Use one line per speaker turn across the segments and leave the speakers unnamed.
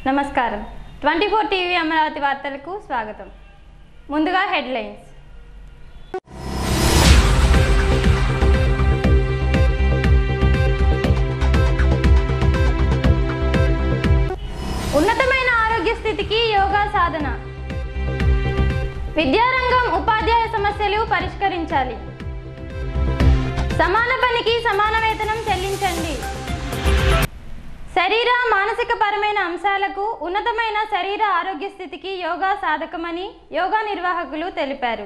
నమస్కారం twenty four TV Amaravati వార్తలకు స్వాగతం ముందుగా హెడ్లైన్స్ ఉన్నతమైన ఆరోగ్య స్థితికి యోగా సాధన విద్యారంగం ఉపాధ్యాయ సమస్యలు పరిష్కరించాలి సమాన పనికి సమాన వేతనం చెల్లించండి శరీర మానసిక పరమైన అంశాలకు ఉన్నతమైన శరీర ఆరోగ్య స్థితికి యోగా సాధకమని యోగా నిర్వాహకులు తెలిపారు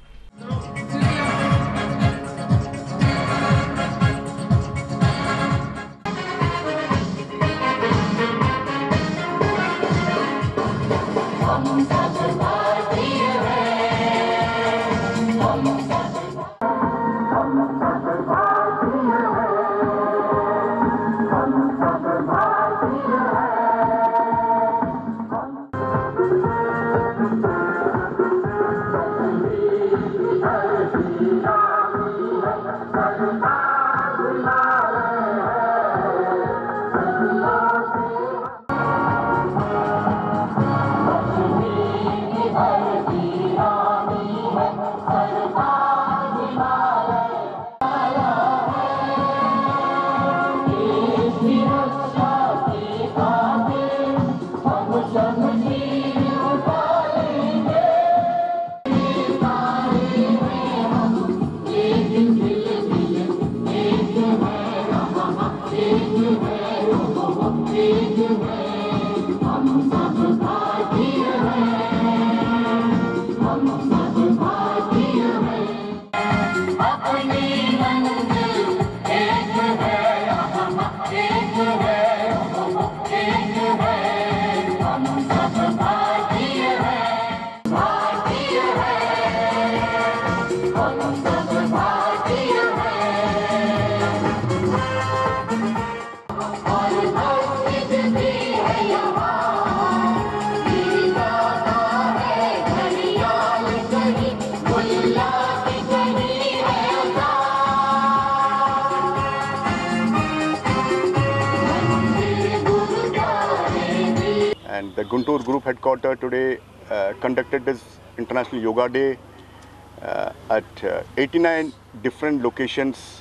and the Guntur Group headquarter today uh, conducted this International Yoga Day uh, at uh, 89 different locations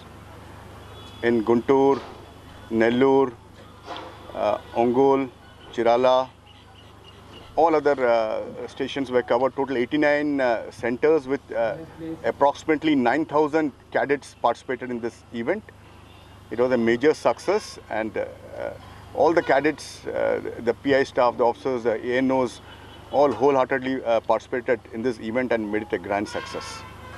in Guntur, Nellore, uh, Ongol, Chirala. All other uh, stations were covered. Total 89 uh, centers with uh, approximately 9,000 cadets participated in this event. It was a major success, and uh, uh, all the cadets, uh, the PI staff, the officers, the ANOs, all wholeheartedly uh, participated in this event and made it a grand success.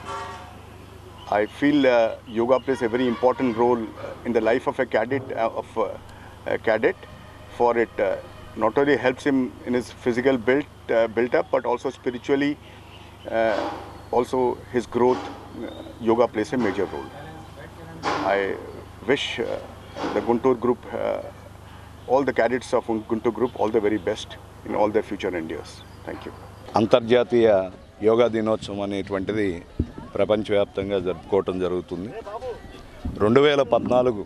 I feel uh, yoga plays a very important role uh, in the life of a cadet. Uh, of uh, a cadet, for it uh, not only helps him in his physical build uh, built up, but also spiritually, uh, also his growth. Uh, yoga plays a major role. I wish uh, the Guntur group, uh, all the cadets of Guntur group, all the very best in all their future endeavors. Thank you.
అంతర్జాతీయ యోగా దినోత్సవం అనేటువంటిది ప్రపంచవ్యాప్తంగా జరుపుకోవటం జరుగుతుంది రెండు వేల పద్నాలుగు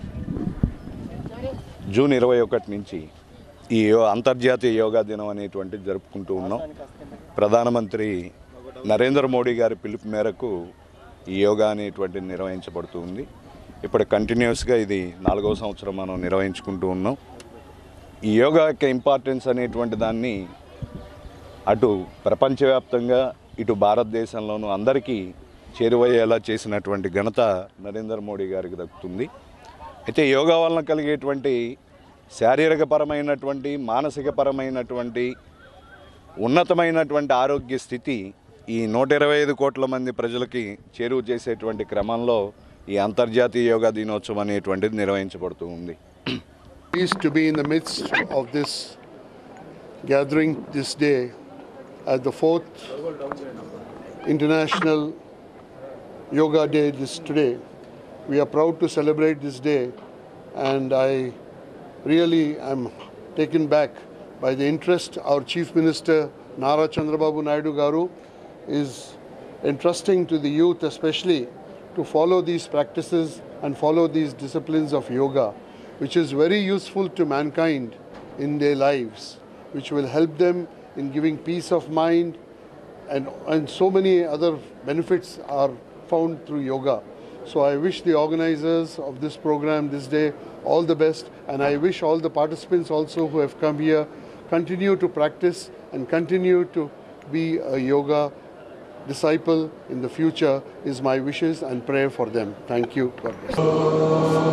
June ఇరవై ఒకటి నుంచి ఈ యో అంతర్జాతీయ యోగా దినం అనేటువంటిది జరుపుకుంటూ ఉన్నాం ప్రధానమంత్రి నరేంద్ర మోడీ గారి పిలుపు మేరకు ఈ యోగా అనేటువంటిది నిర్వహించబడుతూ ఉంది ఇప్పుడు కంటిన్యూస్గా ఇది నాలుగవ సంవత్సరం మనం నిర్వహించుకుంటూ ఉన్నాం ఈ యోగా యొక్క ఇంపార్టెన్స్ అనేటువంటి దాన్ని అటు ప్రపంచవ్యాప్తంగా ఇటు భారతదేశంలోనూ అందరికీ చేరువయ్యేలా చేసినటువంటి ఘనత నరేంద్ర మోడీ గారికి దక్కుతుంది అయితే యోగా వలన కలిగేటువంటి శారీరకపరమైనటువంటి మానసికపరమైనటువంటి ఉన్నతమైనటువంటి ఆరోగ్య స్థితి ఈ నూట ఇరవై ఐదు కోట్ల మంది ప్రజలకి చేరువ చేసేటువంటి క్రమంలో ఈ అంతర్జాతీయ యోగా దినోత్సవం అనేటువంటిది నిర్వహించబడుతూ ఉంది
pleased to be in the midst of this gathering this day at the fourth International Yoga Day this today. We are proud to celebrate this day and I really am taken back by the interest our Chief Minister Nara Chandrababu Naidu Garu is entrusting to the youth especially to follow these practices and follow these disciplines of yoga which is very useful to mankind in their lives. which will help them in giving peace of mind and, and so many other benefits are found through yoga. So I wish the organizers of this program this day all the best and I wish all the participants also who have come here continue to practice and continue to be a yoga disciple in the future is my wishes and prayer for them. Thank you. God bless.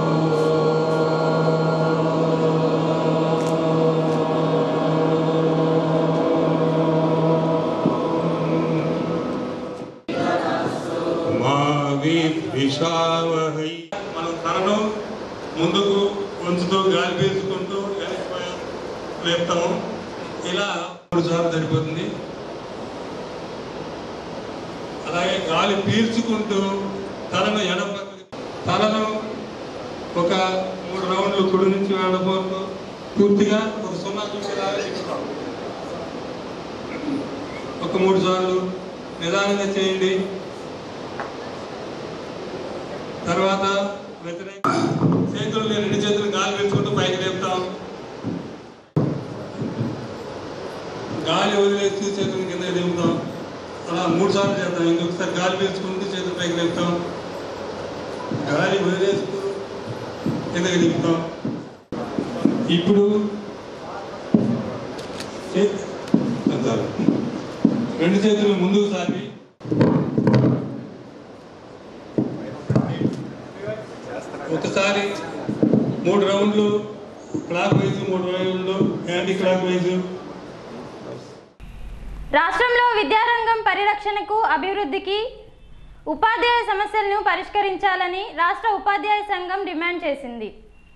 మా విద్విషావహై మనం తనను ముందుకు ఉంచుతూ గాలి పీల్చుకుంటూ వెనక్కి లేపుతాము ఇలా మూడు సార్లు సరిపోతుంది అలాగే గాలి పీల్చుకుంటూ తలను ఎడమ తలను ఒక మూడు రౌండ్లు కుడి నుంచి వెళ్ళబోతూ పూర్తిగా ఒక సున్నా చూసేలాగా తిప్పుతాం ఒక మూడు సార్లు నిదానంగా చేయండి తర్వాత వ్యతిరేక చేతులు రెండు చేతులు గాలి పీల్చుకుంటూ పైకి లేపుతాం గాలి వదిలేసి చేతులు కింద దింపుతాం అలా మూడు సార్లు చేద్దాం ఇంకొకసారి గాలి పీల్చుకుంటూ చేతులు పైకి లేపుతాం గాలి వదిలేస్తూ కిందకి దింపుతాం ఇప్పుడు చేతి అంటారు రెండు చేతులు ముందుకు సారి ఒకసారి మూడు రౌండ్లు క్లాక్ వైజ్ మూడు రౌండ్లు యాంటీ క్లాక్ వైజ్
రాష్ట్రంలో విద్యారంగం పరిరక్షణకు అభివృద్ధికి ఉపాధ్యాయ సమస్యలను పరిష్కరించాలని రాష్ట్ర ఉపాధ్యాయ సంఘం డిమాండ్ చేసింది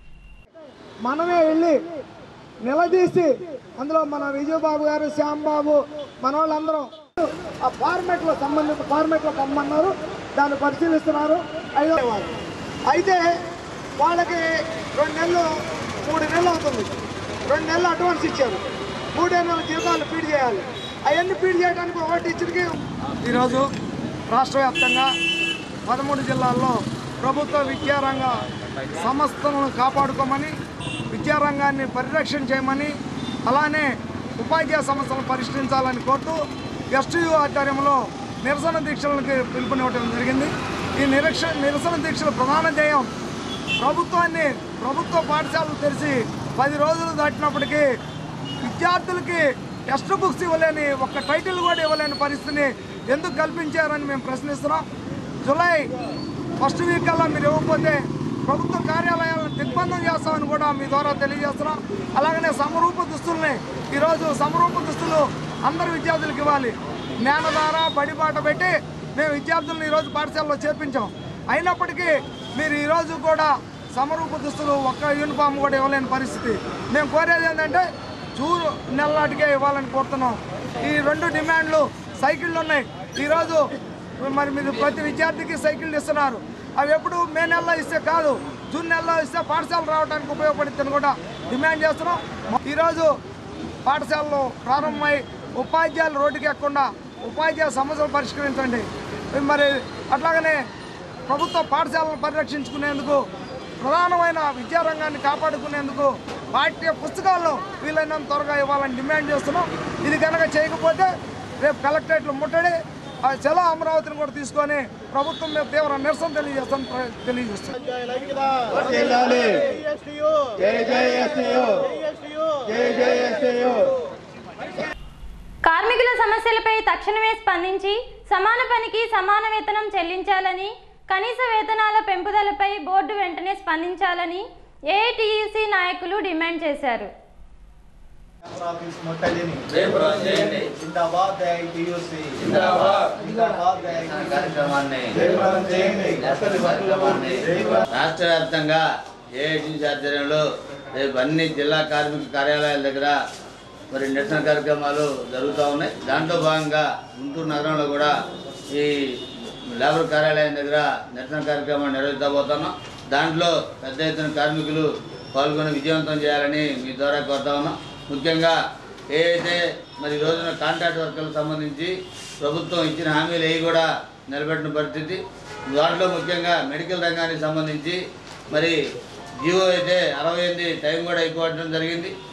మనమే వెళ్ళి నిలదీసి అందులో మన విజయబాబు గారు శ్యాంబాబు మన వాళ్ళందరం ఆ ఫార్మెట్లో సంబంధిత ఫార్మెట్లో పొమ్మన్నారు దాన్ని పరిశీలిస్తున్నారు ఐదో వాళ్ళు అయితే వాళ్ళకి రెండు నెలలు మూడు నెలలు అవుతుంది రెండు నెలలు అడ్వాన్స్ ఇచ్చారు మూడే నెలల జీతాలు ఫీడ్ చేయాలి అవన్నీ ఫీడ్ చేయడానికి ఒక టీచర్కి ఈరోజు రాష్ట్ర వ్యాప్తంగా పదమూడు జిల్లాల్లో ప్రభుత్వ విద్యారంగ సంస్థలను కాపాడుకోమని విద్యారంగాన్ని పరిరక్షణ చేయమని అలానే ఉపాధ్యాయ సమస్యలను పరిష్కరించాలని కోరుతూ ఎస్టీయూ ఆధ్వర్యంలో నిరసన దీక్షలకు పిలుపునివ్వడం జరిగింది ఈ నిరక్ష నిరసన దీక్షల ప్రధాన ధ్యేయం ప్రభుత్వాన్ని ప్రభుత్వ పాఠశాలలు తెరిచి పది రోజులు దాటినప్పటికీ విద్యార్థులకి టెక్స్ట్ బుక్స్ ఇవ్వలేని ఒక్క టైటిల్ కూడా ఇవ్వలేని పరిస్థితిని ఎందుకు కల్పించారని మేము ప్రశ్నిస్తున్నాం జూలై ఫస్ట్ వీక్ కల్లా మీరు ఇవ్వకపోతే ప్రభుత్వ కార్యాలయాలను దిగ్బంధం చేస్తామని కూడా మీ ద్వారా తెలియజేస్తున్నాం అలాగనే సమరూప దుస్తుల్ని ఈరోజు సమరూప దుస్తులు అందరు విద్యార్థులకు ఇవ్వాలి జ్ఞానధార బడిబాట పెట్టి మేము విద్యార్థులను ఈరోజు పాఠశాలలో చేర్పించాం అయినప్పటికీ మీరు ఈరోజు కూడా సమరూప దుస్తులు ఒక్క యూనిఫామ్ కూడా ఇవ్వలేని పరిస్థితి మేము కోరేది ఏంటంటే జూన్ నెల నాటికే ఇవ్వాలని కోరుతున్నాం ఈ రెండు డిమాండ్లు సైకిళ్ళు ఉన్నాయి ఈరోజు మరి మీరు ప్రతి విద్యార్థికి సైకిళ్ళు ఇస్తున్నారు అవి ఎప్పుడు మే నెలలో ఇస్తే కాదు జూన్ నెలలో ఇస్తే పాఠశాల రావడానికి ఉపయోగపడుతుందని కూడా డిమాండ్ చేస్తున్నాం ఈరోజు పాఠశాలలో ప్రారంభమై ఉపాధ్యాయులు రోడ్డుకి ఎక్కకుండా ఉపాధ్యాయ సమస్యలు పరిష్కరించండి మరి అట్లాగనే ప్రభుత్వ పాఠశాలను పరిరక్షించుకునేందుకు ప్రధానమైన విద్యారంగాన్ని కాపాడుకునేందుకు పాఠ్య పుస్తకాలను వీలైనంత త్వరగా ఇవ్వాలని డిమాండ్ చేస్తున్నాం ఇది కనుక చేయకపోతే రేపు కలెక్టరేట్లు ముట్టడి ఆ చలో అమరావతిని కూడా తీసుకొని ప్రభుత్వం మీద తీవ్ర నిరసన తెలియజేస్తాం తెలియజేస్తాం
కార్మికుల సమస్యలపై తక్షణమే స్పందించి సమాన పనికి సమాన వేతనం చెల్లించాలని కనీస వేతనాల పెంపుదలపై బోర్డు వెంటనే స్పందించాలని ఏఐటియుసి నాయకులు డిమాండ్ చేశారు
ఆఫీస్ ముట్టడిని జిందాబాద్ ఐటీయూసీ జిందాబాద్
కార్యక్రమాన్ని
జయప్రదం చేయండి
రాష్ట్ర వ్యాప్తంగా ఏఐటీసీ ఆధ్వర్యంలో రేపు అన్ని జిల్లా కార్మిక కార్యాలయాల దగ్గర మరి నిరసన కార్యక్రమాలు జరుగుతూ ఉన్నాయి దాంట్లో భాగంగా గుంటూరు నగరంలో కూడా ఈ లేబర్ కార్యాలయం దగ్గర నిరసన కార్యక్రమాన్ని నిర్వహించబోతున్నాం దాంట్లో పెద్ద ఎత్తున కార్మికులు పాల్గొని విజయవంతం చేయాలని మీ ద్వారా కోరుతా ఉన్నాం ముఖ్యంగా ఏదైతే మరి ఈ రోజున కాంట్రాక్ట్ వర్కర్లకు సంబంధించి ప్రభుత్వం ఇచ్చిన హామీలు అవి కూడా నిలబెట్టిన పరిస్థితి దాంట్లో ముఖ్యంగా మెడికల్ రంగానికి సంబంధించి మరి జియో అయితే అరవై ఎనిమిది టైం కూడా అయిపోవడం జరిగింది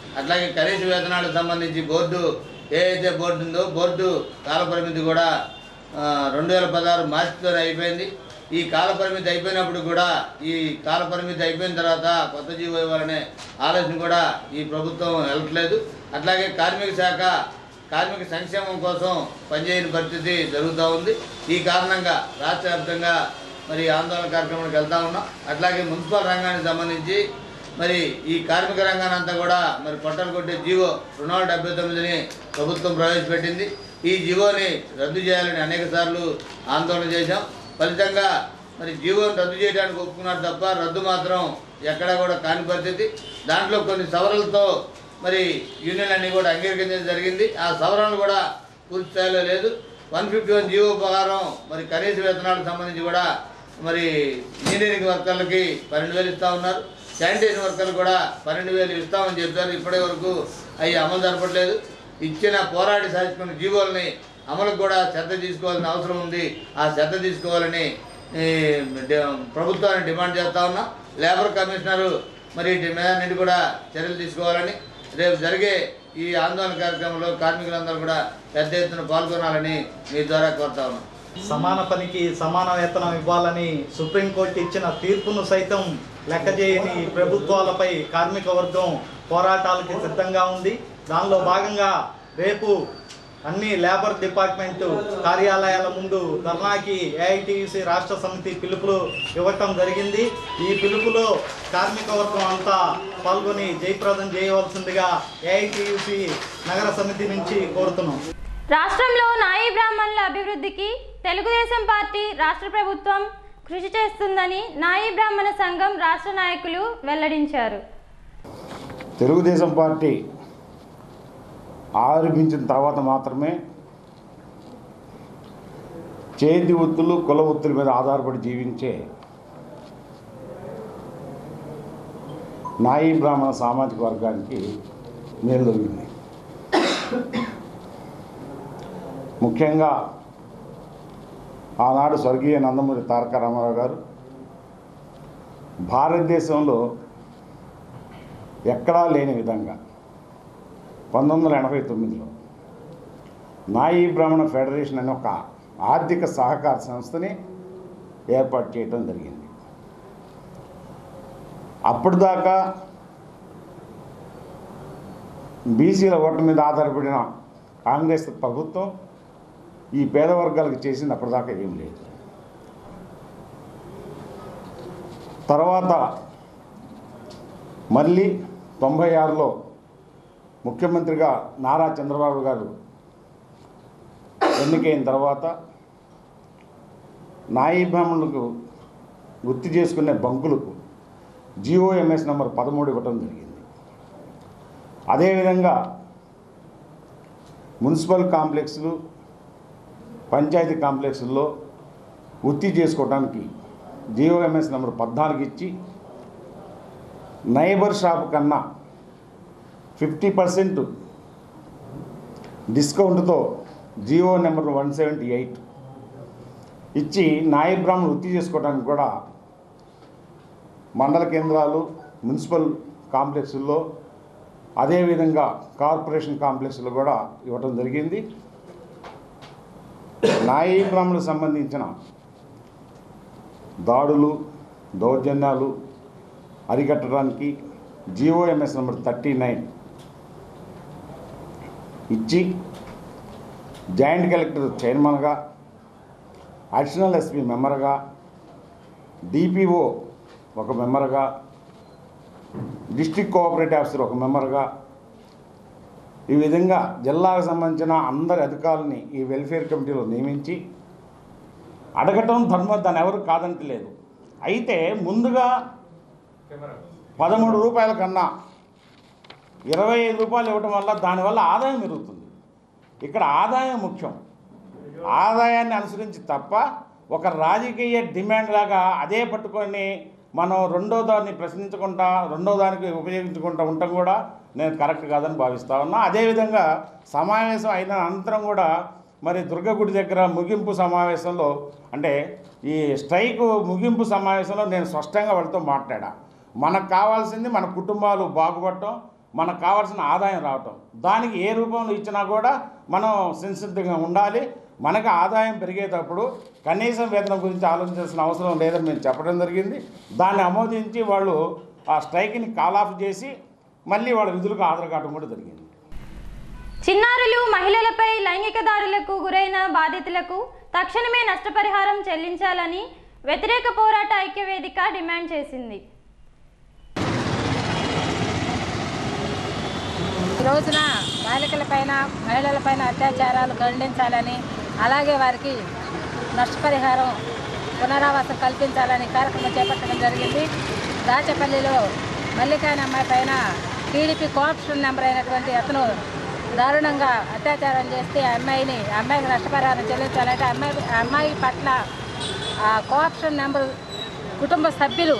అట్లాగే కనీస వేతనాలకు సంబంధించి బోర్డు ఏ అయితే బోర్డు ఉందో బోర్డు కాలపరిమితి కూడా ఆ, రెండు వేల పదహారు మార్చితోనే అయిపోయింది ఈ కాలపరిమితి అయిపోయినప్పుడు కూడా ఈ కాలపరిమితి అయిపోయిన తర్వాత కొత్త జీవో ఇవ్వాలనే ఆలోచన కూడా ఈ ప్రభుత్వం వెళ్ళట్లేదు అట్లాగే కార్మిక శాఖ కార్మిక సంక్షేమం కోసం పనిచేయని పరిస్థితి జరుగుతూ ఉంది ఈ కారణంగా రాష్ట్ర వ్యాప్తంగా మరి ఆందోళన కార్యక్రమానికి వెళ్తా ఉన్నాం అట్లాగే మున్సిపల్ రంగానికి సంబంధించి మరి ఈ కార్మిక రంగాన్ని అంతా కూడా మరి పొట్టలు కొట్టే జీవో రెండు వందల డెబ్బై తొమ్మిదిని ప్రభుత్వం ప్రవేశపెట్టింది ఈ జీవోని రద్దు చేయాలని అనేక సార్లు ఆందోళన చేశాం ఫలితంగా మరి జీవోని రద్దు చేయడానికి ఒప్పుకున్నారు తప్ప రద్దు మాత్రం ఎక్కడా కూడా కాని పరిస్థితి దాంట్లో కొన్ని సవరణలతో మరి యూనియన్ అన్ని కూడా అంగీకరించడం జరిగింది ఆ సవరణలు కూడా పూర్తి స్థాయిలో లేదు వన్ ఫిఫ్టీ వన్ జీవో ప్రకారం మరి కనీస వేతనాలకు సంబంధించి కూడా మరి ఇంజనీరింగ్ వర్కర్లకి పన్నెండు వేలు ఇస్తా ఉన్నారు శానిటేషన్ వర్కర్లు కూడా పన్నెండు వేలు ఇస్తామని చెప్పారు ఇప్పటి వరకు అవి అమలు జరపట్లేదు ఇచ్చిన పోరాడి సాధించుకున్న జీవోల్ని అమలుకు కూడా శ్రద్ధ తీసుకోవాల్సిన అవసరం ఉంది ఆ శ్రద్ధ తీసుకోవాలని ఈ, డి- ప్రభుత్వాన్ని డిమాండ్ చేస్తా ఉన్నాం లేబర్ కమిషనరు మరి డిమాండ్ నుండి కూడా చర్యలు తీసుకోవాలని రేపు జరిగే ఈ ఆందోళన కార్యక్రమంలో కార్మికులందరూ కూడా పెద్ద ఎత్తున పాల్గొనాలని మీ ద్వారా కోరుతా ఉన్నాం
సమాన పనికి సమాన వేతనం ఇవ్వాలని సుప్రీంకోర్టు ఇచ్చిన తీర్పును సైతం లెక్క చేయని ఈ ప్రభుత్వాలపై కార్మిక వర్గం పోరాటాలకి సిద్ధంగా ఉంది దానిలో భాగంగా రేపు అన్ని లేబర్ డిపార్ట్మెంట్ కార్యాలయాల ముందు ధర్నాకి ఏఐటియుసి రాష్ట్ర సమితి పిలుపులు ఇవ్వటం జరిగింది ఈ పిలుపులో కార్మిక వర్గం అంతా పాల్గొని జయప్రదం చేయవలసిందిగా ఏఐటియుసి నగర సమితి నుంచి కోరుతున్నాం
రాష్ట్రంలో నాయి బ్రాహ్మణుల అభివృద్ధికి తెలుగుదేశం పార్టీ రాష్ట్ర ప్రభుత్వం కృషి చేస్తుందని నాయి బ్రాహ్మణ సంఘం రాష్ట్ర నాయకులు వెల్లడించారు
తెలుగుదేశం పార్టీ ఆరంభించిన తర్వాత మాత్రమే చేతి వృత్తులు కుల వృత్తుల మీద ఆధారపడి జీవించే నాయి బ్రాహ్మణ సామాజిక వర్గానికి మేలు జరిగింది ముఖ్యంగా ఆనాడు స్వర్గీయ నందమూరి తారక రామారావు గారు భారతదేశంలో ఎక్కడా లేని విధంగా పంతొమ్మిది వందల ఎనభై తొమ్మిదిలో నాయి బ్రాహ్మణ ఫెడరేషన్ అనే ఒక ఆర్థిక సహకార సంస్థని ఏర్పాటు చేయడం జరిగింది అప్పటిదాకా బీసీల ఓట్ల మీద ఆధారపడిన కాంగ్రెస్ ప్రభుత్వం ఈ పేద వర్గాలకు చేసింది అప్పటిదాకా ఏం లేదు తర్వాత మళ్ళీ తొంభై ఆరులో ముఖ్యమంత్రిగా నారా చంద్రబాబు గారు ఎన్నికైన తర్వాత నాయి బ్రాహ్మణులకు గుర్తు చేసుకునే బంకులకు జిఓఎంఎస్ నెంబర్ పదమూడు ఇవ్వటం జరిగింది అదేవిధంగా మున్సిపల్ కాంప్లెక్స్లు పంచాయతీ కాంప్లెక్స్ల్లో వృత్తి చేసుకోవడానికి జిఓఎంఎస్ నెంబర్ పద్నాలుగు ఇచ్చి నైబర్ షాప్ కన్నా ఫిఫ్టీ పర్సెంట్ డిస్కౌంట్తో GO number one seventy eight ఇచ్చి నాయ బ్రాహ్మణులు వృత్తి చేసుకోవడానికి కూడా మండల కేంద్రాలు మున్సిపల్ కాంప్లెక్స్ల్లో అదేవిధంగా కార్పొరేషన్ కాంప్లెక్స్లో కూడా ఇవ్వటం జరిగింది నాయీ బ్రాహ్మణులకు సంబంధించిన దాడులు దౌర్జన్యాలు అరికట్టడానికి జిఓఎంఎస్ నెంబర్ థర్టీ నైన్ ఇచ్చి జాయింట్ కలెక్టర్ చైర్మన్గా అడిషనల్ ఎస్పీ మెంబర్గా డిపిఓ ఒక మెంబర్గా డిస్ట్రిక్ట్ కోఆపరేటివ్ ఆఫీసర్ ఒక మెంబర్గా ఈ విధంగా జిల్లాకు సంబంధించిన అందరి అధికారులని ఈ వెల్ఫేర్ కమిటీలో నియమించి అడగటం ధర్మం దాన్ని ఎవరు కాదంటలేదు అయితే ముందుగా పదమూడు రూపాయల కన్నా ఇరవై ఐదు రూపాయలు ఇవ్వటం వల్ల దానివల్ల ఆదాయం పెరుగుతుంది ఇక్కడ ఆదాయం ముఖ్యం ఆదాయాన్ని అనుసరించి తప్ప ఒక రాజకీయ డిమాండ్ లాగా అదే పట్టుకొని మనం రెండో దాన్ని ప్రశ్నించకుండా రెండో దానికి ఉపయోగించుకుంటూ ఉండటం కూడా నేను కరెక్ట్ కాదని భావిస్తా ఉన్నా అదేవిధంగా సమావేశం అయిన అనంతరం కూడా మరి దుర్గగుడి దగ్గర ముగింపు సమావేశంలో అంటే ఈ స్ట్రైక్ ముగింపు సమావేశంలో నేను స్పష్టంగా వాళ్ళతో మాట్లాడా మనకు కావాల్సింది మన కుటుంబాలు బాగుపడటం మనకు కావాల్సిన ఆదాయం రావటం దానికి ఏ రూపంలో ఇచ్చినా కూడా మనం సంసిద్ధంగా ఉండాలి మనకు ఆదాయం పెరిగేటప్పుడు కనీసం వేతనం గురించి ఆలోచించాల్సిన అవసరం లేదని మేము చెప్పడం జరిగింది దాన్ని ఆమోదించి వాళ్ళు ఆ స్ట్రైక్ని కాల్ ఆఫ్ చేసి మళ్ళీ వాళ్ళ విధులకు హాజరు కావడం కూడా జరిగింది
చిన్నారులు మహిళలపై లైంగిక దాడులకు గురైన బాధితులకు తక్షణమే నష్టపరిహారం చెల్లించాలని వ్యతిరేక పోరాట ఐక్యవేదిక డిమాండ్ చేసింది
ఈ రోజున బాలికలపైన మహిళలపైన అత్యాచారాలు ఖండించాలని అలాగే వారికి నష్టపరిహారం పునరావాసం కల్పించాలని కార్యక్రమం చేపట్టడం జరిగింది దాచపల్లిలో మల్లికాయన అమ్మాయి పైన టీడీపీ కోఆప్షన్ నెంబర్ అయినటువంటి అతను దారుణంగా అత్యాచారం చేస్తే ఆ అమ్మాయిని ఆ అమ్మాయికి నష్టపరిహారం చెల్లించాలంటే ఆ అమ్మాయి ఆ అమ్మాయి పట్ల ఆ కోఆప్షన్ నెంబర్ కుటుంబ సభ్యులు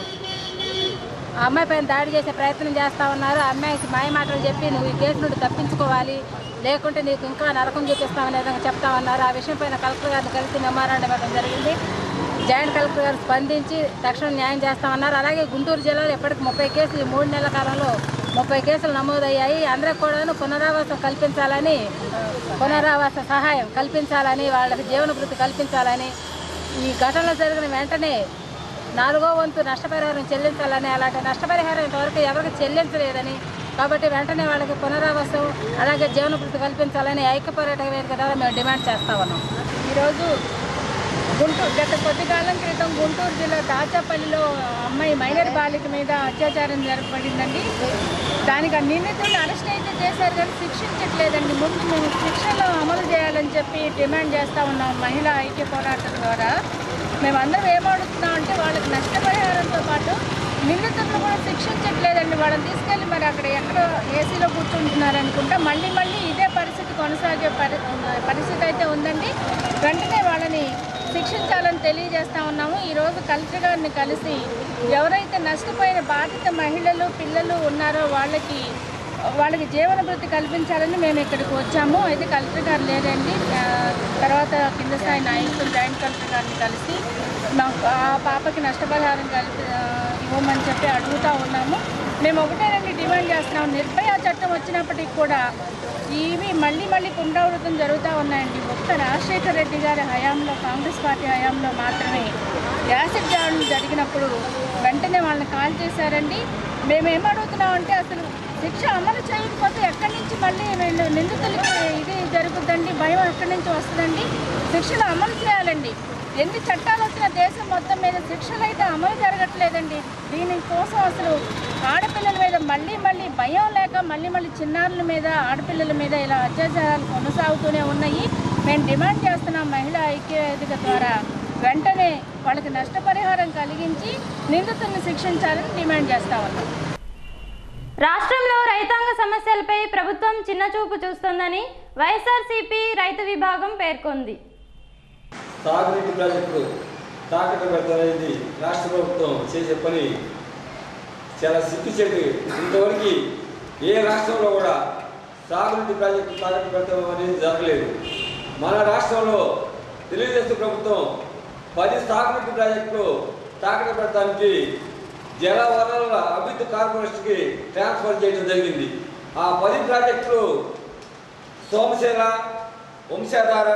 ఆ అమ్మాయి పైన దాడి చేసే ప్రయత్నం చేస్తా ఉన్నారు ఆ అమ్మాయికి మాయ మాటలు చెప్పి నువ్వు ఈ కేసు నుండి తప్పించుకోవాలి లేకుంటే నీకు ఇంకా నరకం చూపిస్తామనే విధంగా చెప్తా ఉన్నారు ఆ విషయం పైన కలెక్టర్ గారిని కలిసి మెమోరాండం ఇవ్వడం జరిగింది జాయింట్ కలెక్టర్ గారు స్పందించి తక్షణం న్యాయం చేస్తామన్నారు అలాగే గుంటూరు జిల్లాలో ఇప్పటికి ముప్పై కేసులు ఈ మూడు నెలల కాలంలో ముప్పై కేసులు నమోదయ్యాయి అందరికి కూడాను పునరావాసం కల్పించాలని పునరావాస సహాయం కల్పించాలని వాళ్ళకి జీవన వృత్తి కల్పించాలని ఈ ఘటనలు జరిగిన వెంటనే నాలుగో వంతు నష్టపరిహారం చెల్లించాలని అలాంటి నష్టపరిహారం ఇంతవరకు ఎవరికి చెల్లించలేదని కాబట్టి వెంటనే వాళ్ళకి పునరావాసం అలాగే జీవన వృత్తి కల్పించాలని ఐక్య పోరాట వేదిక ద్వారా మేము డిమాండ్ చేస్తా ఉన్నాం
ఈరోజు గుంటూరు గత కొద్ది కాలం క్రితం గుంటూరు జిల్లా దాచాపల్లిలో అమ్మాయి మైనర్ బాలిక మీద అత్యాచారం జరపబడిందండి దానికి ఆ నిందితుడిని అరెస్ట్ అయితే చేశారు కానీ శిక్షించట్లేదండి ముందు మేము శిక్షలు అమలు చేయాలని చెప్పి డిమాండ్ చేస్తూ ఉన్నాం మహిళా ఐక్య పోరాటం ద్వారా మేమందరం ఏమడుగుతున్నాం అంటే వాళ్ళకి నష్టపరిహారంతో పాటు నిందితులను కూడా శిక్షించట్లేదండి వాళ్ళని తీసుకెళ్ళి మరి అక్కడ ఎక్కడో ఏసీలో కూర్చుంటున్నారు అనుకుంటా మళ్ళీ మళ్ళీ ఇదే పరిస్థితి కొనసాగే పరి పరిస్థితి అయితే ఉందండి వెంటనే వాళ్ళని శిక్షించాలని తెలియజేస్తా ఉన్నాము ఈరోజు కలెక్టర్ గారిని కలిసి ఎవరైతే నష్టపోయిన బాధిత మహిళలు పిల్లలు ఉన్నారో వాళ్ళకి వాళ్ళకి జీవన భృతి కల్పించాలని మేము ఇక్కడికి వచ్చాము అయితే కలెక్టర్ గారు లేదండి ఆ, తర్వాత కింద స్థాయి నాయకులు జాయింట్ కలెక్టర్ గారిని కలిసి మాకు ఆ పాపకి నష్టపరిహారం కల్పి ఆ, ఇవ్వమని చెప్పి అడుగుతూ ఉన్నాము మేము ఒకటేనండి డిమాండ్ చేస్తున్నాం నిర్భయ చట్టం వచ్చినప్పటికి కూడా ఇవి మళ్ళీ మళ్ళీ పునరావృతం జరుగుతూ ఉన్నాయండి ఒక్క రాజశేఖర రెడ్డి గారి హయాంలో కాంగ్రెస్ పార్టీ హయాంలో మాత్రమే యాసిడ్ దాడులు జరిగినప్పుడు వెంటనే వాళ్ళని కాల్ చేశారండి మేమేం అడుగుతున్నామంటే అసలు శిక్ష అమలు చేయకపోతే ఎక్కడి నుంచి మళ్ళీ వీళ్ళు నిందితులకి ఇది జరుగుతుందండి భయం ఎక్కడి నుంచి వస్తుందండి శిక్షలు అమలు చేయాలండి ఎన్ని చట్టాలు వచ్చిన దేశం మొత్తం మీద శిక్షలు అయితే అమలు జరగట్లేదండి దీనికోసం అసలు ఆడపిల్లల మీద మళ్ళీ మళ్ళీ భయం లేక మళ్ళీ మళ్ళీ చిన్నారుల మీద ఆడపిల్లల మీద ఇలా అత్యాచారాలు కొనసాగుతూనే ఉన్నాయి మేము డిమాండ్ చేస్తున్నాం మహిళా ఐక్యవేదిక ద్వారా వెంటనే వాళ్ళకి నష్టపరిహారం కలిగించి నిందితుల్ని శిక్షించాలని డిమాండ్ చేస్తా ఉన్నాం
రాష్ట్రంలో రైతాంగ సమస్యలపై ప్రభుత్వం చిన్నచూపు చూస్తోందని వైఎస్ఆర్సీపీ రైతు విభాగం పేర్కొంది
తాగునీటి ప్రాజెక్టులు తాకట్టు పెడతానేది రాష్ట్ర ప్రభుత్వం చేసే పని చాలా సిగ్గుచేటు ఇంతవరకు ఏ రాష్ట్రంలో కూడా తాగునీటి ప్రాజెక్టు తాకట్టు పెడతాం అనేది జరగలేదు మన రాష్ట్రంలో తెలుగుదేశం ప్రభుత్వం పది తాగునీటి ప్రాజెక్టులు తాకట్టు పెట్టడానికి జల వనరుల అభివృద్ధి కార్పొరేషన్కి ట్రాన్స్ఫర్ చేయడం జరిగింది ఆ పది ప్రాజెక్టులు సోమశీల వంశాధార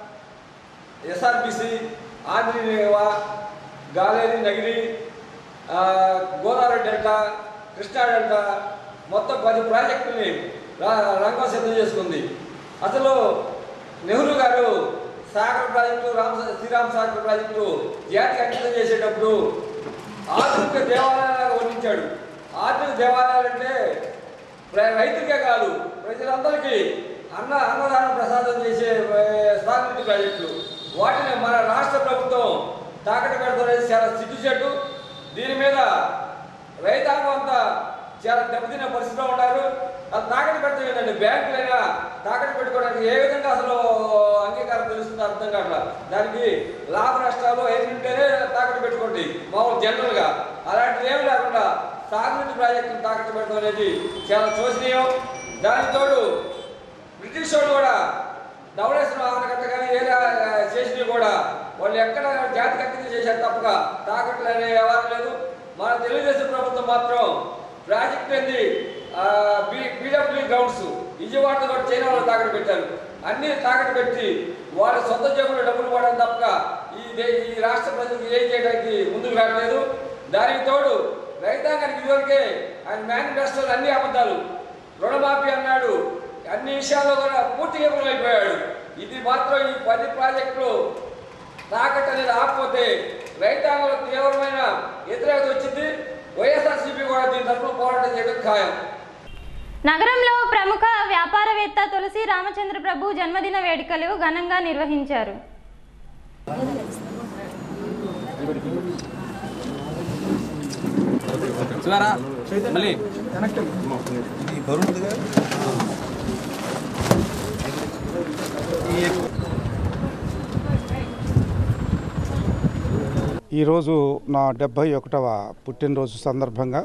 ఎస్ఆర్బిసి ఆంధ్రీనేవా గాలేరి నగిరి ఆ, గోదావరి డెల్టా కృష్ణా డెల్టా మొత్తం పది ప్రాజెక్టుల్ని రా- రంగం సిద్ధం చేసుకుంది అసలు నెహ్రూ గారు సాగర్ ప్రాజెక్టు రామ శ్రీరామ్ సాగర్ ప్రాజెక్టు జాతికి అంకితం చేసేటప్పుడు ఆధునిక దేవాలయాలు వర్ణించాడు ఆధునిక దేవాలయాలు అంటే ప్ర- రైతులకే కాదు ప్రజలందరికీ అన్న అన్నదాన ప్రసాదం చేసే ఏ, సాగునీటి ప్రాజెక్టులు వాటిని మన రాష్ట్ర ప్రభుత్వం తాకట్టు పెడతారనేది చాలా సిగ్గుచేటు దీని మీద రైతాంగం అంతా చాలా దెబ్బతిన్న పరిస్థితిలో ఉన్నారు అది తాకట్టు పెడతాం ఏంటండి బ్యాంకులైనా తాకట్టు పెట్టుకోవడానికి ఏ విధంగా అసలు అంగీకారం తెలుస్తుందో అర్థం కావట్లా దానికి లాభ నష్టాలు ఏంటంటేనే తాకట్టు పెట్టుకోండి మామూలు జనరల్గా అలాంటిది ఏమి లేకుండా సాగునీటి ప్రాజెక్టులు తాకట్టు పెట్టడం అనేది చాలా శోచనీయం దానికి తోడు బ్రిటిష్ వాళ్ళు కూడా ధవళేశ్వరం ఆనకట్ట కానీ ఏ చేసినవి కూడా వాళ్ళు ఎక్కడ జాతి కట్టింది చేశారు తప్పక తాకట్లు అనే వ్యవహారం లేదు మన తెలుగుదేశం ప్రభుత్వం మాత్రం ప్రాజెక్ట్ ఏంది బీ బీడబ్ల్యూ గ్రౌండ్స్ విజయవాడతో కూడా చైనా వాళ్ళు తాకట్టు పెట్టారు అన్ని తాకట్టు పెట్టి వాళ్ళ సొంత జేబులో డబ్బులు పడడం తప్ప ఈ దే ఈ రాష్ట్ర ప్రజలకు ఏం చేయడానికి ముందుకు రావట్లేదు దానికి తోడు రైతాంగానికి ఇదివరకే ఆయన మేనిఫెస్టోలు అన్ని అబద్ధాలు రుణమాఫీ అన్నాడు అన్ని విషయాల్లో కూడా పూర్తిగా అయిపోయాడు ఇది మాత్రం ఈ పది ప్రాజెక్టులు తాకట్టు అనేది ఆకపోతే రైతాంగంలో తీవ్రమైన వ్యతిరేకత వచ్చింది వైఎస్ఆర్సీపీ కూడా దీని తరఫున పోరాటం చేయడం ఖాయం
నగరంలో ప్రముఖ వ్యాపారవేత్త తులసి రామచంద్ర ప్రభు జన్మదిన వేడుకలు ఘనంగా నిర్వహించారు
మళ్ళీ
ఈరోజు నా డెబ్భై ఒకటవ పుట్టినరోజు సందర్భంగా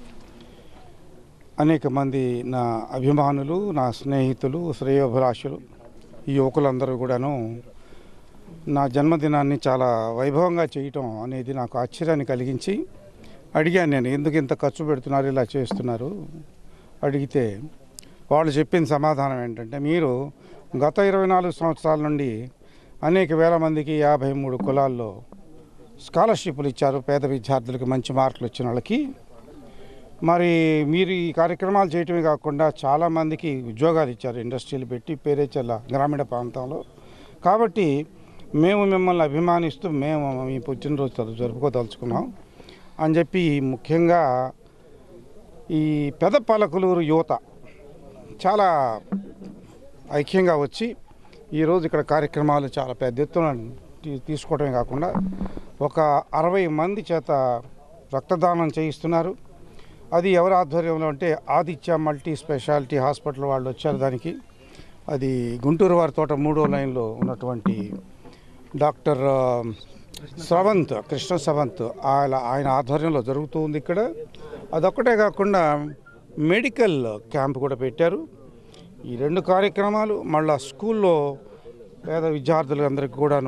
అనేక మంది నా అభిమానులు నా స్నేహితులు శ్రేయోభిలాషులు ఈ యువకులందరూ కూడాను నా జన్మదినాన్ని చాలా వైభవంగా చేయటం అనేది నాకు ఆశ్చర్యాన్ని కలిగించి అడిగాను నేను ఎందుకు ఇంత ఖర్చు పెడుతున్నారు ఇలా చేస్తున్నారు అడిగితే వాళ్ళు చెప్పిన సమాధానం ఏంటంటే మీరు గత ఇరవై నాలుగు సంవత్సరాల నుండి అనేక వేల మందికి యాభై మూడు కులాల్లో స్కాలర్షిప్లు ఇచ్చారు పేద విద్యార్థులకు మంచి మార్కులు వచ్చిన వాళ్ళకి మరి మీరు ఈ కార్యక్రమాలు చేయటమే కాకుండా చాలామందికి ఉద్యోగాలు ఇచ్చారు ఇండస్ట్రీలు పెట్టి పేరేచల్ల గ్రామీణ ప్రాంతంలో కాబట్టి మేము మిమ్మల్ని అభిమానిస్తూ మేము మీ పుట్టినరోజు జరు- జరుపుకోదలుచుకున్నాం అని చెప్పి ముఖ్యంగా ఈ పెద పలకలూరు యువత చాలా ఐక్యంగా వచ్చి ఈరోజు ఇక్కడ కార్యక్రమాలు చాలా పెద్ద ఎత్తున తీ- తీసుకోవడమే కాకుండా ఒక అరవై మంది చేత రక్తదానం చేయిస్తున్నారు అది ఎవరి ఆధ్వర్యంలో అంటే ఆదిత్య మల్టీ స్పెషాలిటీ హాస్పిటల్ వాళ్ళు వచ్చారు దానికి అది గుంటూరు వారి తోట మూడో లైన్లో ఉన్నటువంటి డాక్టర్ ఆ, స్రవంత్ కృష్ణ స్రవంత్ ఆయన ఆయన ఆధ్వర్యంలో జరుగుతూ ఉంది ఇక్కడ అదొక్కటే కాకుండా మెడికల్ క్యాంప్ కూడా పెట్టారు ఈ రెండు కార్యక్రమాలు మళ్ళా స్కూల్లో పేద విద్యార్థులందరికీ కూడాను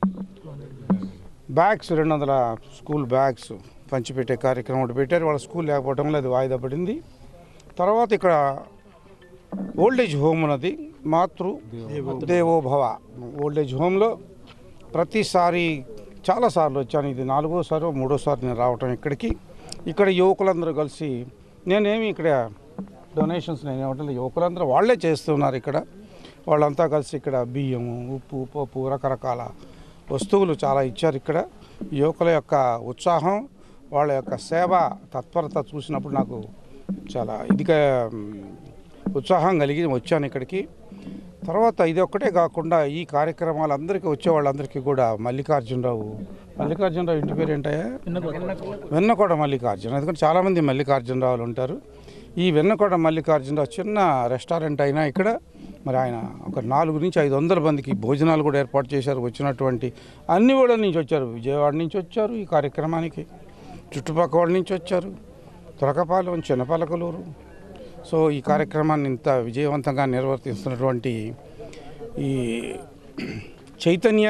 బ్యాగ్స్ రెండు వందల స్కూల్ బ్యాగ్స్ పంచిపెట్టే కార్యక్రమం ఒకటి పెట్టారు వాళ్ళ స్కూల్ లేకపోవడం వల్ల అది వాయిదా పడింది తర్వాత ఇక్కడ ఓల్డేజ్ హోమ్ ఉన్నది మాతృ దేవోభవ ఓల్డేజ్ హోమ్లో ప్రతిసారి చాలాసార్లు వచ్చాను ఇది నాలుగోసారి మూడోసారి నేను రావటం ఇక్కడికి ఇక్కడ యువకులందరూ కలిసి నేనేమి ఇక్కడ డొనేషన్స్ నేను ఇవ్వటం లేదు. యువకులందరూ వాళ్ళే చేస్తున్నారు ఇక్కడ వాళ్ళంతా కలిసి ఇక్కడ బియ్యము ఉప్పు పప్పు రకరకాల వస్తువులు చాలా ఇచ్చారు ఇక్కడ యువకుల యొక్క ఉత్సాహం వాళ్ళ యొక్క సేవ తత్పరత చూసినప్పుడు నాకు చాలా ఇదిగా మ్, ఉత్సాహం కలిగి వచ్చాను ఇక్కడికి తర్వాత ఇది ఒక్కటే కాకుండా ఈ కార్యక్రమాలు అందరికీ వచ్చే వాళ్ళందరికీ కూడా మల్లికార్జునరావు మల్లికార్జునరావు ఇంటి పేరు ఏంటయ్యా వెన్నకోట మల్లికార్జున ఎందుకంటే చాలామంది మల్లికార్జునరావులు ఉంటారు ఈ వెన్నకోట మల్లికార్జునరావు చిన్న రెస్టారెంట్ అయినా ఇక్కడ మరి ఆయన ఒక నాలుగు నుంచి ఐదు వందల మందికి భోజనాలు కూడా ఏర్పాటు చేశారు వచ్చినటువంటి అన్ని ఊళ్ళ నుంచి వచ్చారు విజయవాడ నుంచి వచ్చారు ఈ కార్యక్రమానికి చుట్టుపక్కల వాళ్ళ నుంచి వచ్చారు తురకపాలెం చిన్నపలకలూరు సో ఈ కార్యక్రమాన్ని ఇంత విజయవంతంగా నిర్వర్తిస్తున్నటువంటి ఈ చైతన్య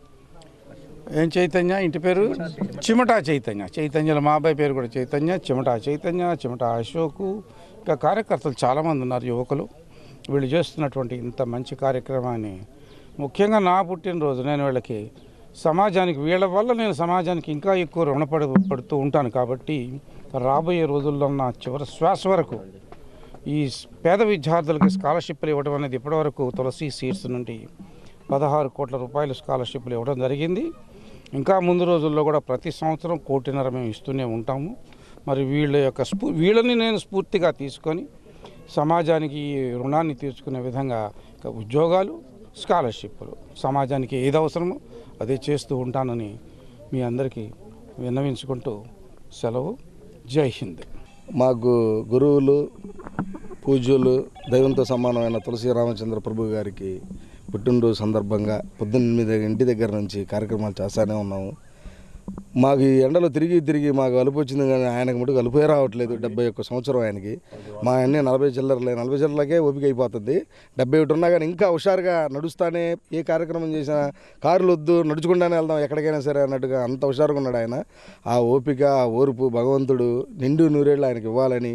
ఏం చైతన్య ఇంటి పేరు చిమటా చైతన్య చైతన్యలో మా అబ్బాయి పేరు కూడా చైతన్య చిమటా చైతన్య చిమటా అశోకు ఇంకా కార్యకర్తలు చాలామంది ఉన్నారు యువకులు వీళ్ళు చేస్తున్నటువంటి ఇంత మంచి కార్యక్రమాన్ని ముఖ్యంగా నా పుట్టినరోజు నేను వీళ్ళకి సమాజానికి వీళ్ళ వల్ల నేను సమాజానికి ఇంకా ఎక్కువ రుణపడి పడుతూ ఉంటాను కాబట్టి రాబోయే రోజుల్లో నా చివరి శ్వాస వరకు ఈ పేద విద్యార్థులకి స్కాలర్షిప్లు ఇవ్వడం అనేది ఇప్పటివరకు తులసి సీట్స్ నుండి పదహారు కోట్ల రూపాయల స్కాలర్షిప్లు ఇవ్వడం జరిగింది ఇంకా ముందు రోజుల్లో కూడా ప్రతి సంవత్సరం కోటిన్నర మేము ఇస్తూనే ఉంటాము మరి వీళ్ళ యొక్క స్ఫూ వీళ్ళని నేను స్ఫూర్తిగా తీసుకొని సమాజానికి ఈ రుణాన్ని తీర్చుకునే విధంగా ఇక ఉద్యోగాలు స్కాలర్షిప్లు సమాజానికి ఏది అవసరమో అదే చేస్తూ ఉంటానని మీ అందరికీ విన్నవించుకుంటూ సెలవు జై హింద్
మాకు గురువులు పూజ్యులు దైవంతో సమానమైన తులసి రామచంద్ర ప్రభు గారికి పుట్టినరోజు సందర్భంగా పొద్దున్న ఇంటి దగ్గర నుంచి కార్యక్రమాలు చేస్తూనే ఉన్నాము మాకు ఈ ఎండలో తిరిగి తిరిగి మాకు అలుపు వచ్చింది కానీ ఆయనకు మటుకు అలుపే రావట్లేదు డెబ్బై ఒక్క సంవత్సరం ఆయనకి మా అన్నీ నలభై చిల్లరలే నలభై చిల్లరలకే ఓపిక అయిపోతుంది డెబ్బై ఒకటి ఉన్నా కానీ ఇంకా హుషారుగా నడుస్తానే ఏ కార్యక్రమం చేసినా కారులు వద్దు నడుచుకుండానే వెళ్దాం ఎక్కడికైనా సరే అన్నట్టుగా అంత హుషారుగా ఉన్నాడు ఆయన ఆ ఓపిక ఆ ఓర్పు భగవంతుడు నిండు నూరేళ్ళు ఆయనకి ఇవ్వాలని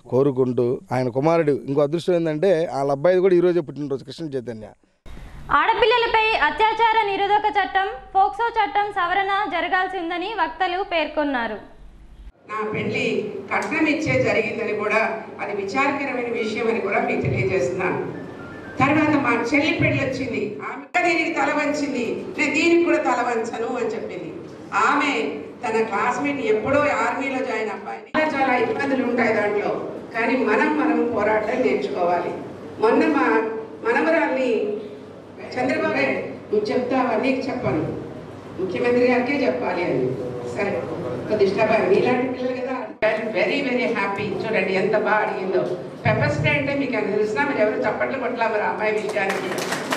కోరుకుంటూ ఆయన కుమారుడు ఇంకో అదృష్టం ఏంటంటే వాళ్ళ అబ్బాయి కూడా ఈరోజే పుట్టినరోజు కృష్ణ చైతన్య
ఆడపిల్లలపై అత్యాచార నిరోధక చట్టం ఫోక్సో చట్టం సవరణ జరగాల్సి ఉందని వక్తలు పేర్కొన్నారు
నా పెళ్లి కట్నం ఇచ్చే జరిగిందని కూడా అది విచారకరమైన విషయం అని కూడా మీకు తెలియజేస్తున్నాను తర్వాత మా చెల్లి పెళ్లి వచ్చింది ఆమె దీనికి తల వంచింది నేను దీనికి కూడా తల వంచను అని చెప్పింది ఆమె తన క్లాస్మేట్ ఎప్పుడో ఆర్మీలో జాయిన్ అబ్బాయి చాలా చాలా ఇబ్బందులు ఉంటాయి దాంట్లో కానీ మనం మనం పోరాటం నేర్చుకోవాలి మొన్న మా మనవరాల్ని చంద్రబాబు నువ్వు చెప్తావా నీకు చెప్పను ముఖ్యమంత్రి గారికే చెప్పాలి అని సరే ఒక డిస్టర్బ్ అయ్యి మీలాంటి పిల్లలు కదా వెరీ వెరీ హ్యాపీ చూడండి ఎంత బాగా అడిగిందో పెప్పర్ స్ప్రే అంటే మీకు అని తెలిసినా మీరు ఎవరు చప్పట్లు కొట్టలా మరి ఆ అమ్మాయి విషయానికి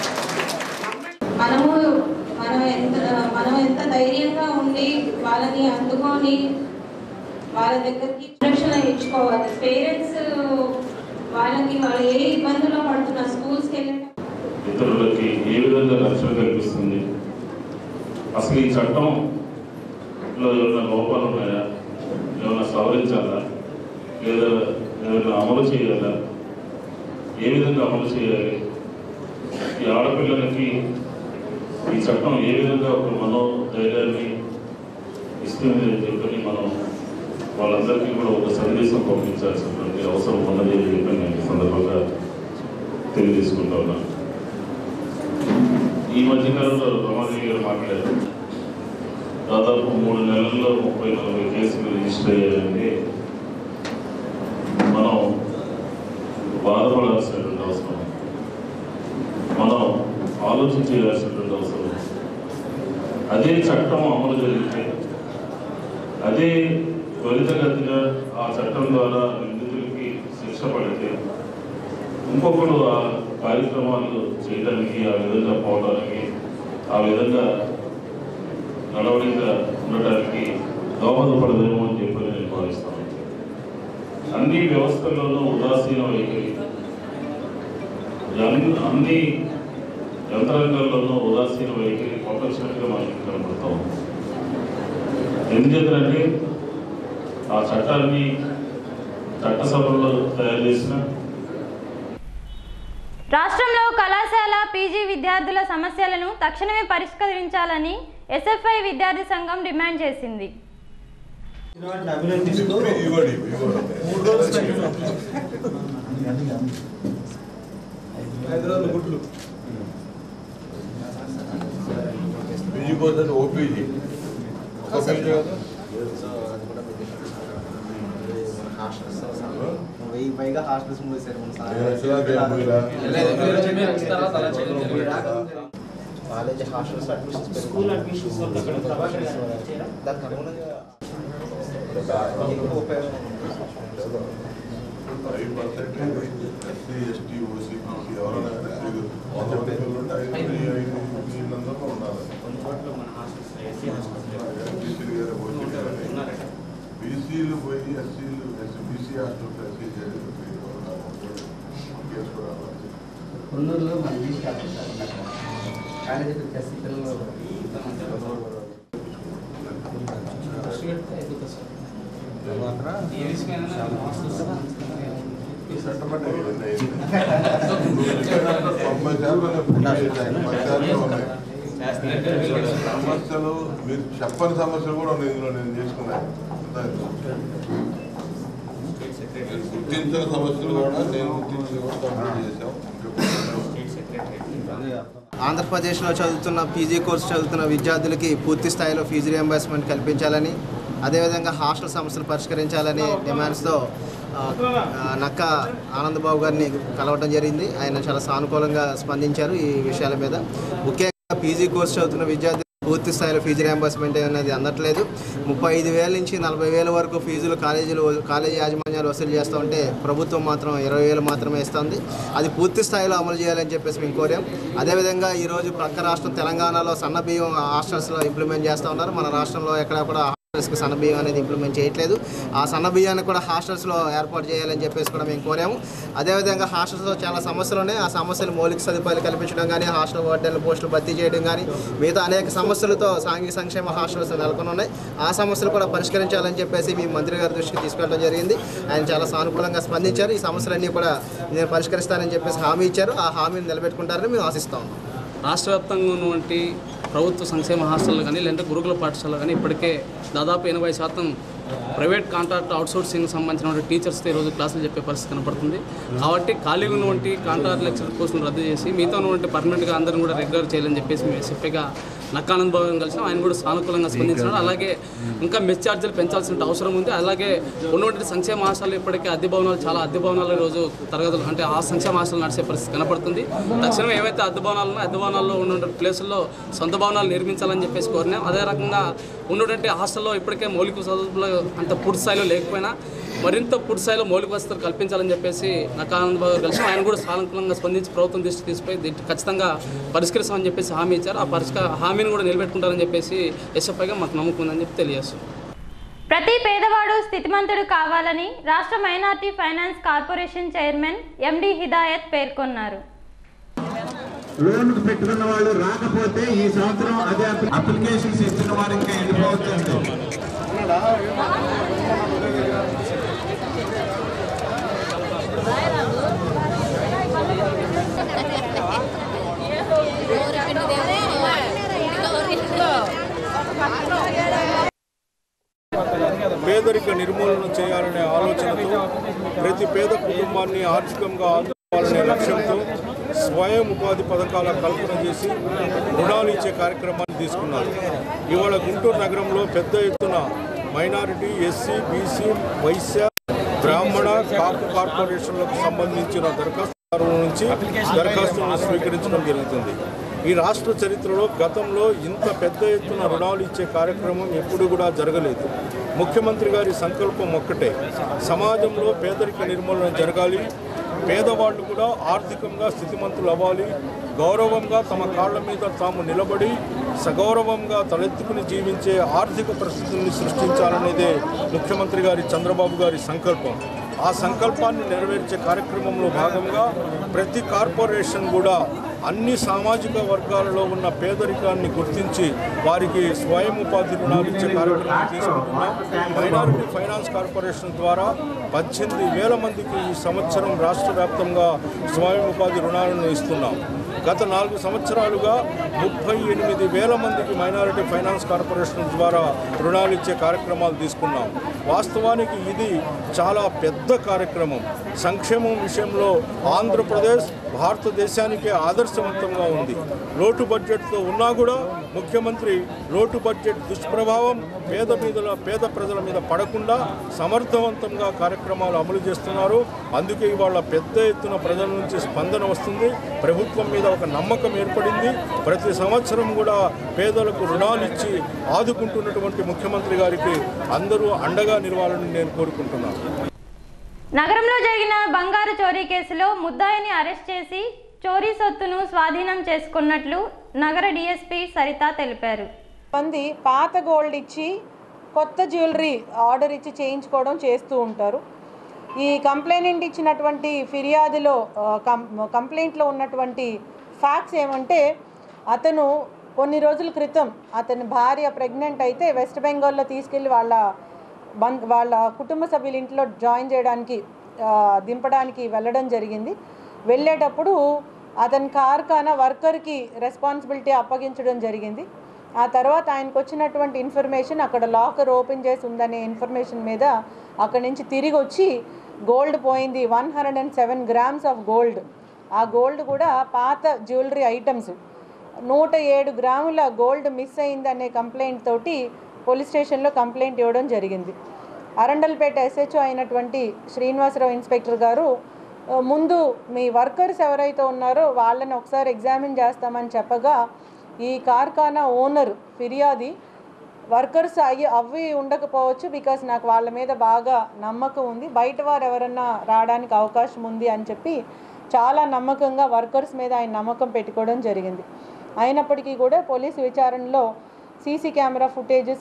మనము మనం ఎంత మనం ఎంత ధైర్యంగా ఉండి వాళ్ళని అందుకొని వాళ్ళ దగ్గరికి రక్షణ ఇచ్చుకోవాలి పేరెంట్స్ వాళ్ళకి వాళ్ళు ఏ ఇబ్బందుల్లో పడుతున్న స్కూల్స్కి వెళ్ళి
ఇతరులకి ఏ విధంగా రక్షణ కల్పిస్తుంది అసలు ఈ చట్టంలో ఏమైనా లోపాలు ఉన్నాయా ఏమైనా సవరించాలా లేదా ఏమైనా అమలు చేయాలా ఏ విధంగా అమలు చేయాలి ఈ ఆడపిల్లలకి ఈ చట్టం ఏ విధంగా ఒక మనోధైర్యాన్ని ఇస్తుంది అని చెప్పని మనం వాళ్ళందరికీ కూడా ఒక సందేశం పంపించాల్సినటువంటి అవసరం ఉన్నది అని చెప్పి నేను ఈ సందర్భంగా తెలియజేసుకుంటా ఉన్నాను ఈ మధ్యకాలంలో రమాదేవి గారు మాట్లాడారు దాదాపు మూడు నెలల్లో ముప్పై నలభై కేసులు రిజిస్టర్ అయ్యాయంటే మనం బాధపడాల్సినటువంటి అవసరం మనం ఆలోచించేయాల్సినటువంటి అవసరం అదే చట్టం అమలు జరిగితే అదే త్వరితగతిన ఆ చట్టం ద్వారా నిందితులకి శిక్ష పడితే ఇంకొకడు ఆ కార్యక్రమాలు చేయడానికి ఆ విధంగా పోవడానికి ఆ విధంగా నడవడిక ఉండటానికి దోహదపడదేమో అని చెప్పి నేను భావిస్తాను అన్ని వ్యవస్థల్లోనూ ఉదాసీన వైఖరి అన్ని- అన్ని యంత్రాంగాల్లోనూ ఉదాసీన వైఖరి ప్రపంచంగా మనకి కనబడతాం ఎందుకంటే ఆ చట్టాన్ని చట్టసభలో తయారు చేసిన
రాష్ట్రంలో కళాశాల పీజీ విద్యార్థుల సమస్యలను తక్షణమే పరిష్కరించాలని ఎస్ఎఫ్ఐ విద్యార్థి సంఘం డిమాండ్ చేసింది
పీజీ కోర్స్ ఓపీజీ ఒక పేజీ కదా
వెయ్యి పైగా హాస్టల్స్ మూసేశారు మన college hostels admissions school admissions దానికి అనుగుణంగా ఎక్కువ ఉపయోగం
five percent SC ST OC BC ఎవరైనా కానీ వంద పిల్లలు ఉంటే ఐదు ఐదు వీళ్ళందరూ ఉండాలి బీసీలు గారు ఓసీ గారు బీసీలు పోయి ఎస్సీలు ఎస్సీ బీసీ హాస్టల్ ఎస్సీ చేసుకోవాలి
కొన్నూరులో మన ఈస్ట్ ఆఫీస్ కాలేజీ ఎస్సీ పిల్లలు
తొంభై శాతం పది శాతం ఉన్నాయి సమస్యలు మీరు చెప్పని సమస్యలు కూడా ఉన్నాయి ఇందులో నేను చేసుకున్నాను గుర్తించిన సమస్యలు కూడా నేను గుర్తించి కూడా కంప్లీట్ చేశాం
ఆంధ్రప్రదేశ్లో చదువుతున్న పీజీ కోర్సు చదువుతున్న విద్యార్థులకి పూర్తి స్థాయిలో ఫీజు రియంబర్స్మెంట్ కల్పించాలని అదేవిధంగా హాస్టల్ సమస్యలు పరిష్కరించాలని డిమాండ్స్తో ఆ, ఆ, నక్క ఆనందబాబు గారిని కలవటం జరిగింది ఆయన చాలా సానుకూలంగా స్పందించారు ఈ విషయాల మీద ముఖ్యంగా పీజీ కోర్సు చదువుతున్న విద్యార్థులు పూర్తి స్థాయిలో ఫీజు రియంబర్స్మెంట్ అనేది అందట్లేదు ముప్పై ఐదు వేల నుంచి నలభై వేల వరకు ఫీజులు కాలేజీలు కాలేజీ యాజమాన్యాలు వసూలు చేస్తూ ఉంటే ప్రభుత్వం మాత్రం ఇరవై వేలు మాత్రమే ఇస్తుంది అది పూర్తి స్థాయిలో అమలు చేయాలని చెప్పేసి మేము కోరాం అదేవిధంగా ఈరోజు ప్రక్క రాష్ట్రం తెలంగాణలో సన్న బియ్యం హాస్టల్స్లో ఇంప్లిమెంట్ చేస్తూ ఉన్నారు మన రాష్ట్రంలో ఎక్కడ కూడా హాస్టల్స్కి సన్న బియ్యం అనేది ఇంప్లిమెంట్ చేయట్లేదు ఆ సన్న బియ్యాన్ని కూడా హాస్టల్స్లో ఏర్పాటు చేయాలని చెప్పేసి కూడా మేము కోరాము అదేవిధంగా హాస్టల్స్లో చాలా సమస్యలు ఉన్నాయి ఆ సమస్యలు మౌలిక సదుపాయాలు కల్పించడం కానీ హాస్టల్ వార్డెన్ల పోస్టులు భర్తీ చేయడం కానీ మిగతా అనేక సమస్యలతో సాంఘిక సంక్షేమ హాస్టల్స్ నెలకొని ఉన్నాయి ఆ సమస్యలు కూడా పరిష్కరించాలని చెప్పేసి మీ మంత్రి గారి దృష్టికి తీసుకెళ్ళడం జరిగింది ఆయన చాలా సానుకూలంగా స్పందించారు ఈ సమస్యలన్నీ కూడా నేను పరిష్కరిస్తానని చెప్పేసి హామీ ఇచ్చారు ఆ హామీని నిలబెట్టుకుంటారని మేము ఆశిస్తా ఉన్నాం
రాష్ట్ర వ్యాప్తంగా ఉన్నటువంటి ప్రభుత్వ సంక్షేమ హాస్టళ్ళు కానీ లేదంటే గురుకుల పాఠశాలలు కానీ ఇప్పటికే దాదాపు ఎనభై శాతం ప్రైవేట్ కాంట్రాక్ట్ అవుట్సోర్సింగ్ సంబంధించిన టీచర్స్తో ఈరోజు క్లాసులు చెప్పే పరిస్థితి కనపడుతుంది కాబట్టి ఖాళీగా ఉన్నటువంటి కాంట్రాక్ట్ లెక్చర్ కోర్సును రద్దు చేసి మిగతా ఉన్నటువంటి పర్మనెంట్గా అందరిని కూడా రెగ్యులర్ చేయాలని చెప్పేసి మేము ఎస్ఎఫ్ఐగా నక్కానంద్ బాబు కలిసాం ఆయన కూడా సానుకూలంగా స్పందించినాడు అలాగే ఇంకా మెస్ ఛార్జీలు పెంచాల్సిన అవసరం ఉంది అలాగే ఉన్నటువంటి సంక్షేమ హాస్టల్ ఇప్పటికే అద్దె భవనాలు చాలా అద్దె భవనాలు ఈరోజు తరగతులు అంటే ఆ సంక్షేమ హాస్టల్ నడిచే పరిస్థితి కనపడుతుంది తక్షణం ఏవైతే అద్దె భవనాలు ఉన్నాయో అద్దె భవనాల్లో ఉన్న ప్లేసుల్లో సొంత భవనాలు నిర్మించాలని చెప్పేసి కోరినాం అదే రకంగా ఉన్నటువంటి హాస్టల్లో ఇప్పటికే మౌలిక సదుపాయాలు అంత పూర్తి స్థాయిలో లేకపోయినా మరింత పూర్తి స్థాయిలో మౌలిక వసతులు కల్పించాలని చెప్పేసి నకానంద్ బాబు గారు కలిసి ఆయన కూడా సానుకూలంగా స్పందించి ప్రభుత్వం దృష్టి తీసుకుపోయి దీన్ని ఖచ్చితంగా పరిష్కరిస్తామని చెప్పేసి హామీ ఇచ్చారు ఆ పరిష్కార హామీని కూడా నిలబెట్టుకుంటారని చెప్పేసి ఎస్ఎఫ్ఐగా మాకు నమ్మకం ఉందని చెప్పి తెలియజేస్తుంది
ప్రతి పేదవాడు స్థితిమంతుడు కావాలని రాష్ట్ర minority finance corporation chairman MD Hidayat పేర్కొన్నారు
లోన్ పెట్టుకున్న వాళ్ళు రాకపోతే ఈ సంవత్సరం అదే అప్లికేషన్స్ ఇచ్చిన వారు ఇంకా వెళ్ళిపోతుంది
పేదరిక నిర్మూలన చేయాలనే ఆలోచనతో ప్రతి పేద కుటుంబాన్ని ఆర్థికంగా ఆదుకోవాలనే లక్ష్యంతో స్వయం ఉపాధి పథకాల కల్పన చేసి రుణాలు ఇచ్చే కార్యక్రమాన్ని తీసుకున్నారు ఇవాళ గుంటూరు నగరంలో పెద్ద ఎత్తున మైనారిటీ ఎస్సీ బీసీ వైశ్య బ్రాహ్మణ కాపు కార్పొరేషన్లకు సంబంధించిన దరఖాస్తుదారుల నుంచి దరఖాస్తులను స్వీకరించడం జరుగుతుంది ఈ రాష్ట్ర చరిత్రలో గతంలో ఇంత పెద్ద ఎత్తున రుణాలు ఇచ్చే కార్యక్రమం ఎప్పుడు కూడా జరగలేదు ముఖ్యమంత్రి గారి సంకల్పం ఒక్కటే సమాజంలో పేదరిక నిర్మూలన జరగాలి పేదవాళ్ళు కూడా ఆర్థికంగా స్థితిమంతులు అవ్వాలి గౌరవంగా తమ కాళ్ళ మీద తాము నిలబడి సగౌరవంగా తలెత్తుకుని జీవించే ఆర్థిక పరిస్థితుల్ని సృష్టించాలనేదే ముఖ్యమంత్రి గారి చంద్రబాబు గారి సంకల్పం ఆ సంకల్పాన్ని నెరవేర్చే కార్యక్రమంలో భాగంగా ప్రతి కార్పొరేషన్ కూడా అన్ని సామాజిక వర్గాలలో ఉన్న పేదరికాన్ని గుర్తించి వారికి స్వయం ఉపాధి రుణాలు ఇచ్చే కార్యక్రమం తీసుకుంటున్నాం మైనారిటీ ఫైనాన్స్ కార్పొరేషన్ ద్వారా పద్దెనిమిది వేల మందికి ఈ సంవత్సరం రాష్ట్ర వ్యాప్తంగా స్వయం ఉపాధి రుణాలను ఇస్తున్నాం గత నాలుగు సంవత్సరాలుగా ముప్పై ఎనిమిది వేల మందికి మైనారిటీ ఫైనాన్స్ కార్పొరేషన్ ద్వారా రుణాలు ఇచ్చే కార్యక్రమాలు తీసుకున్నాం వాస్తవానికి ఇది చాలా పెద్ద కార్యక్రమం సంక్షేమం విషయంలో ఆంధ్రప్రదేశ్ భారతదేశానికే ఆదర్శవంతంగా ఉంది లోటు బడ్జెట్తో ఉన్నా కూడా ముఖ్యమంత్రి లోటు బడ్జెట్ దుష్ప్రభావం పేద మీద పేద ప్రజల మీద పడకుండా సమర్థవంతంగా కార్యక్రమాలు అమలు చేస్తున్నారు అందుకే ఇవాళ పెద్ద ఎత్తున ప్రజల నుంచి స్పందన వస్తుంది ప్రభుత్వం మీద ఒక నమ్మకం ఏర్పడింది ప్రతి సంవత్సరం కూడా పేదలకు రుణాలు ఇచ్చి ఆదుకుంటున్నటువంటి ముఖ్యమంత్రి గారికి అందరూ అండగా నిలవాలని నేను కోరుకుంటున్నాను
నగరంలో జరిగిన బంగారు చోరీ కేసులో ముద్దాయిని అరెస్ట్ చేసి చోరీ సొత్తును స్వాధీనం చేసుకున్నట్లు నగర డీఎస్పీ సరిత తెలిపారు
మంది పాత గోల్డ్ ఇచ్చి కొత్త జ్యువెలరీ ఆర్డర్ ఇచ్చి చేయించుకోవడం చేస్తూ ఉంటారు ఈ కంప్లైంట్ ఇచ్చినటువంటి ఫిర్యాదులో ఆ, కం కంప్లైంట్లో ఉన్నటువంటి ఫ్యాక్ట్స్ ఏమంటే అతను కొన్ని రోజుల క్రితం అతని భార్య ప్రెగ్నెంట్ అయితే వెస్ట్ బెంగాల్లో తీసుకెళ్ళి వాళ్ళ బం వాళ్ళ కుటుంబ సభ్యుల ఇంట్లో జాయిన్ చేయడానికి ఆ, దింపడానికి వెళ్ళడం జరిగింది వెళ్ళేటప్పుడు అతని కార్ఖానా వర్కర్కి రెస్పాన్సిబిలిటీ అప్పగించడం జరిగింది ఆ తర్వాత ఆయనకు వచ్చినటువంటి ఇన్ఫర్మేషన్ అక్కడ లాకర్ ఓపెన్ చేసి ఉందనే ఇన్ఫర్మేషన్ మీద అక్కడి నుంచి తిరిగి వచ్చి గోల్డ్ పోయింది one hundred and seven grams of gold ఆ గోల్డ్ కూడా పాత జ్యువెలరీ ఐటమ్స్ నూట ఏడు గ్రాముల గోల్డ్ మిస్ అయిందనే కంప్లైంట్ తోటి పోలీస్ స్టేషన్లో కంప్లైంట్ ఇవ్వడం జరిగింది అరండల్పేట ఎస్హెచ్ఓ అయినటువంటి శ్రీనివాసరావు ఇన్స్పెక్టర్ గారు "ఆ, ముందు మీ వర్కర్స్ ఎవరైతే ఉన్నారో వాళ్ళని ఒకసారి ఎగ్జామిన్ చేస్తామని చెప్పగా ఈ కార్ఖానా ఓనర్ ఫిర్యాది వర్కర్స్ అయ్యి అవి ఉండకపోవచ్చు బికాస్ నాకు వాళ్ళ మీద బాగా నమ్మకం ఉంది బయట వారు ఎవరన్నా రావడానికి అవకాశం ఉంది అని చెప్పి చాలా నమ్మకంగా వర్కర్స్ మీద ఆయన నమ్మకం పెట్టుకోవడం జరిగింది అయినప్పటికీ కూడా పోలీసు విచారణలో సీసీ కెమెరా ఫుటేజెస్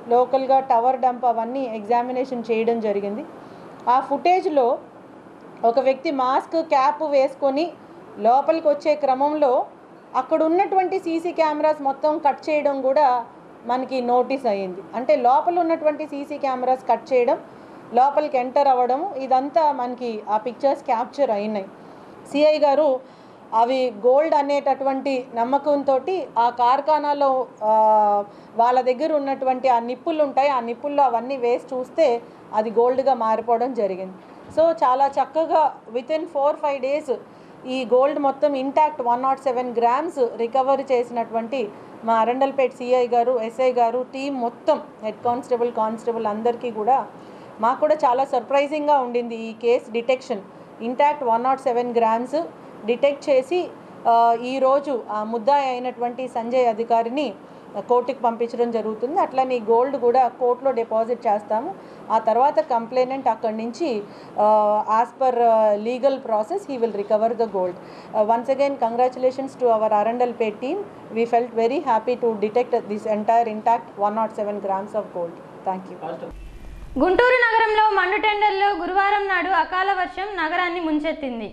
లోకల్గా టవర్ డంప్ అవన్నీ ఎగ్జామినేషన్ చేయడం జరిగింది ఆ ఫుటేజ్లో ఒక వ్యక్తి మాస్క్ క్యాప్ వేసుకొని లోపలికి వచ్చే క్రమంలో అక్కడ ఉన్నటువంటి సీసీ కెమెరాస్ మొత్తం కట్ చేయడం కూడా మనకి నోటీస్ అయ్యింది అంటే లోపల ఉన్నటువంటి సీసీ కెమెరాస్ కట్ చేయడం లోపలికి ఎంటర్ అవ్వడం ఇదంతా మనకి ఆ పిక్చర్స్ క్యాప్చర్ అయినాయి సిఐ గారు అవి గోల్డ్ అనేటటువంటి నమ్మకంతో ఆ కార్ఖానాలో ఆ, వాళ్ళ దగ్గర ఉన్నటువంటి ఆ నిప్పులు ఉంటాయి ఆ నిప్పుల్లో అవన్నీ వేసి చూస్తే అది గోల్డ్గా మారిపోవడం జరిగింది సో చాలా చక్కగా with in four five days ఈ గోల్డ్ మొత్తం intact one nought seven grams recovery చేసినటువంటి మా అరండల్పేట్ సిఐ గారు ఎస్ఐ గారు టీం మొత్తం హెడ్ కానిస్టేబుల్ కానిస్టేబుల్ అందరికీ కూడా మాకు కూడా చాలా సర్ప్రైజింగ్గా ఉండింది ఈ case detection intact one nought seven grams detect చేసి ఆ, ఈరోజు ఆ ముద్దాయి అయినటువంటి సంజయ్ అధికారిని కోర్టుకి పంపించడం జరుగుతుంది అట్లనే ఈ గోల్డ్ కూడా కోర్టులో డిపాజిట్ చేస్తాము ఆ తర్వాత కంప్లైనెంట్ అక్కడి నుంచి as per legal process he will recover the gold once again congratulations to our Arundelpet team we felt very happy to detect this entire intact one nought seven grams of gold thank you
Guntur నగరంలో మండుటెండల్లో గురువారం నాడు అకాల వర్షం నగరాన్ని ముంచెత్తింది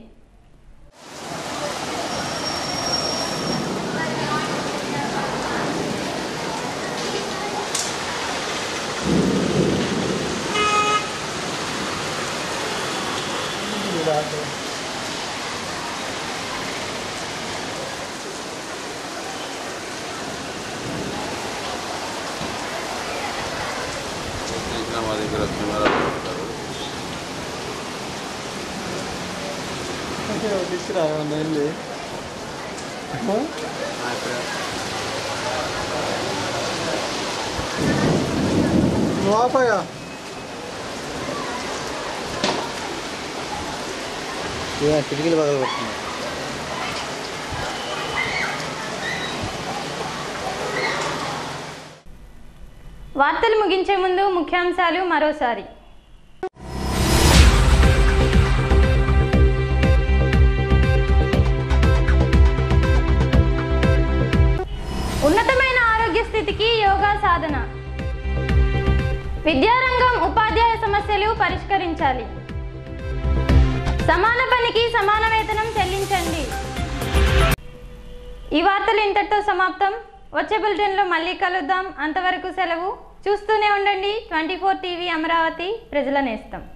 మా దగ్గర కెమెరాలు పెడతారు
తీసుకురా వెళ్ళి ఆపాయా
కిటికీలు పగల కొట్టుకున్నాయి
వార్తలు ముగించే ముందు ముఖ్యాంశాలు మరోసారి ఉన్నతమైన ఆరోగ్య స్థితికి యోగా సాధన విద్యారంగం ఉపాధ్యాయ సమస్యలు పరిష్కరించాలి సమాన పనికి సమాన వేతనం చెల్లించండి ఈ వార్తలు ఇంతటితో సమాప్తం వచ్చే బులెటిన్లో మళ్ళీ కలుద్దాం అంతవరకు సెలవు చూస్తూనే ఉండండి ట్వంటీ ఫోర్ టీవీ అమరావతి ప్రజల నేస్తం